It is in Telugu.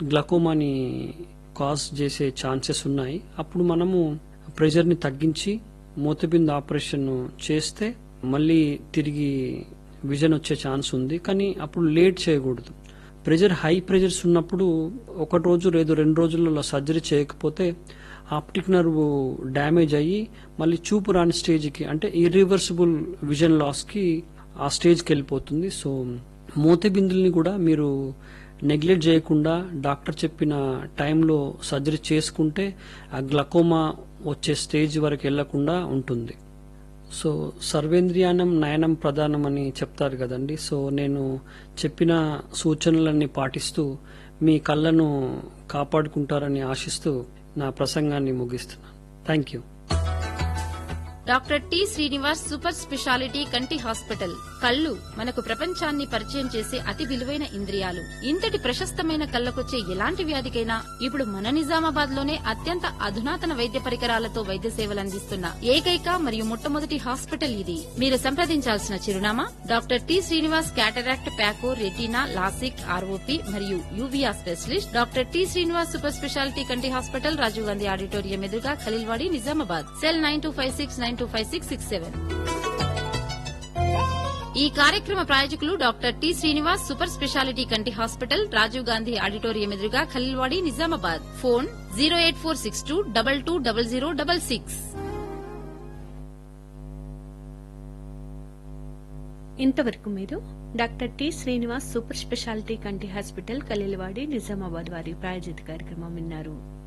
గ్లకోమాని కాజ్ చేసే ఛాన్సెస్ ఉన్నాయి అప్పుడు మనము ప్రెషర్ని తగ్గించి మూతబిందు ఆపరేషన్ చేస్తే మళ్ళీ తిరిగి విజన్ వచ్చే ఛాన్స్ ఉంది కానీ అప్పుడు లేట్ చేయకూడదు ప్రెషర్ హై ప్రెషర్స్ ఉన్నప్పుడు ఒక రోజు లేదు రెండు రోజులలో సర్జరీ చేయకపోతే ఆప్టిక్ నర్వ్ డ్యామేజ్ అయ్యి మళ్ళీ చూపు రాని స్టేజ్కి అంటే ఇర్రివర్సిబుల్ విజన్ లాస్కి ఆ స్టేజ్కి వెళ్ళిపోతుంది సో మూత బిందుల్ని కూడా మీరు నెగ్లెక్ట్ చేయకుండా డాక్టర్ చెప్పిన టైంలో సర్జరీ చేసుకుంటే ఆ గ్లకోమా వచ్చే స్టేజ్ వరకు వెళ్లకుండా ఉంటుంది సో సర్వేంద్రియానం నయనం ప్రధానం అని చెప్తారు కదండి సో నేను చెప్పిన సూచనలన్నీ పాటిస్తూ మీ కళ్ళను కాపాడుకుంటారని ఆశిస్తూ నా ప్రసంగాన్ని ముగిస్తున్నాను thank you doctor T Srinivas super speciality కంటి హాస్పిటల్ కళ్ళు మనకు ప్రపంచాన్ని పరిచయం చేసే అతి విలువైన ఇంద్రియాలు ఇంతటి ప్రశస్తమైన కళ్ళకొచ్చే ఎలాంటి వ్యాధికైనా ఇప్పుడు మన నిజామాబాద్ లోనే అత్యంత అధునాతన వైద్య పరికరాలతో వైద్య సేవలు అందిస్తున్న ఏకైక మరియు మొట్టమొదటి హాస్పిటల్ ఇది మీరు సంప్రదించాల్సిన చిరునామా doctor T Srinivas cataract phaco retina LASIK ROP మరియు uvea specialist doctor T Srinivas super speciality కంటి హాస్పిటల్ రాజీవ్ గాంధీ ఆడిటోరియం ఎదురుగా Khaleelwadi Nizamabad cell nine two five six nine two five six six seven ఈ కార్యక్రమ ప్రాయోజకులు doctor T Srinivas super speciality కంటి హాస్పిటల్ రాజీవ్ గాంధీ ఆడిటోరియం ఎదురుగా Khaleelwadi Nizamabad phone zero eight four six two double two double zero double six ఇంతవరకు మీరు doctor T Srinivas super speciality కంటి హాస్పిటల్ కలిలవాడి నిజామాబాద్ వారి ప్రాయోజిత కార్యక్రమం విన్నారు